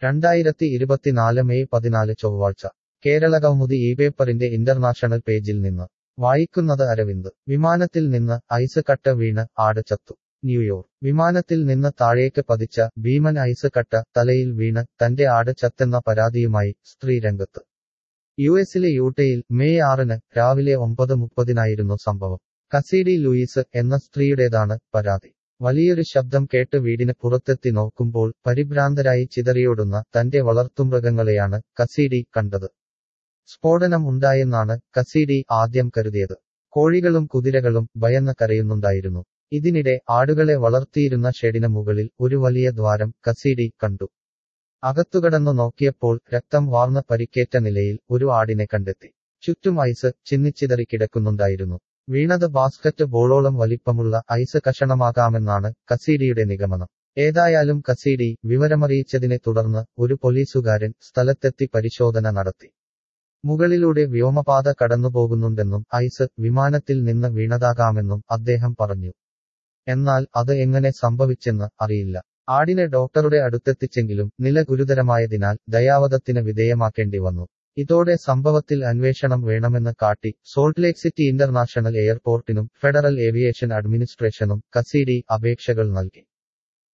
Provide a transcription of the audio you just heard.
രണ്ടായിരത്തി ഇരുപത്തിനാല് മെയ് പതിനാല് ചൊവ്വാഴ്ച കേരള കൗമുദി ഈ പേപ്പറിന്റെ ഇന്റർനാഷണൽ പേജിൽ നിന്ന് വായിക്കുന്നത് അരവിന്ദ് വിമാനത്തിൽ നിന്ന് ഐസ് കട്ട വീണ് ആട് ചത്തു ന്യൂയോർക്ക് വിമാനത്തിൽ നിന്ന് താഴേക്ക് പതിച്ച ഭീമൻ ഐസ് കട്ട തലയിൽ വീണ് തന്റെ ആട് ചത്തെന്ന പരാതിയുമായി സ്ത്രീ രംഗത്ത് യു എസിലെ യൂട്ടയിൽ മെയ് ആറിന് രാവിലെ ഒമ്പത് മുപ്പതിനായിരുന്നു സംഭവം കസീഡി ലൂയിസ് എന്ന സ്ത്രീയുടേതാണ് പരാതി വലിയൊരു ശബ്ദം കേട്ട് വീടിന് പുറത്തെത്തി നോക്കുമ്പോൾ പരിഭ്രാന്തരായി ചിതറിയോടുന്ന തന്റെ വളർത്തുമൃഗങ്ങളെയാണ് കസീഡി കണ്ടത് സ്ഫോടനം ഉണ്ടായെന്നാണ് കസീഡി ആദ്യം കരുതിയത് കോഴികളും കുതിരകളും ഭയന്ന് കരയുന്നുണ്ടായിരുന്നു ഇതിനിടെ ആടുകളെ വളർത്തിയിരുന്ന ഷെഡിന് മുകളിൽ ഒരു വലിയ ദ്വാരം കസീഡി കണ്ടു അകത്തുകടന്നു നോക്കിയപ്പോൾ രക്തം വാർന്ന പരിക്കേറ്റ നിലയിൽ ഒരു ആടിനെ കണ്ടെത്തി ചുറ്റും ഐസ് ചിന്നിച്ചിതറി കിടക്കുന്നുണ്ടായിരുന്നു വീണത് ബാസ്കറ്റ് ബോളോളം വലിപ്പമുള്ള ഐസ് കഷണമാകാമെന്നാണ് കസീഡിയുടെ നിഗമനം ഏതായാലും കസീഡി വിവരമറിയിച്ചതിനെ തുടർന്ന് ഒരു പോലീസുകാരൻ സ്ഥലത്തെത്തി പരിശോധന നടത്തി മുകളിലൂടെ വ്യോമപാത കടന്നുപോകുന്നുണ്ടെന്നും ഐസ് വിമാനത്തിൽ നിന്ന് വീണതാകാമെന്നും അദ്ദേഹം പറഞ്ഞു എന്നാൽ അത് എങ്ങനെ സംഭവിച്ചെന്ന് അറിയില്ല ആടിനെ ഡോക്ടറുടെ അടുത്തെത്തിച്ചെങ്കിലും നില ഗുരുതരമായതിനാൽ ദയാവധത്തിന് വിധേയമാക്കേണ്ടി വന്നു ഇതോടെ സംഭവത്തിൽ അന്വേഷണം വേണമെന്ന് കാട്ടി സോൾട്ട് ലേക്ക് സിറ്റി ഇന്റർനാഷണൽ എയർപോർട്ടിനും ഫെഡറൽ ഏവിയേഷൻ അഡ്മിനിസ്ട്രേഷനും കസീഡി അപേക്ഷകൾ നൽകി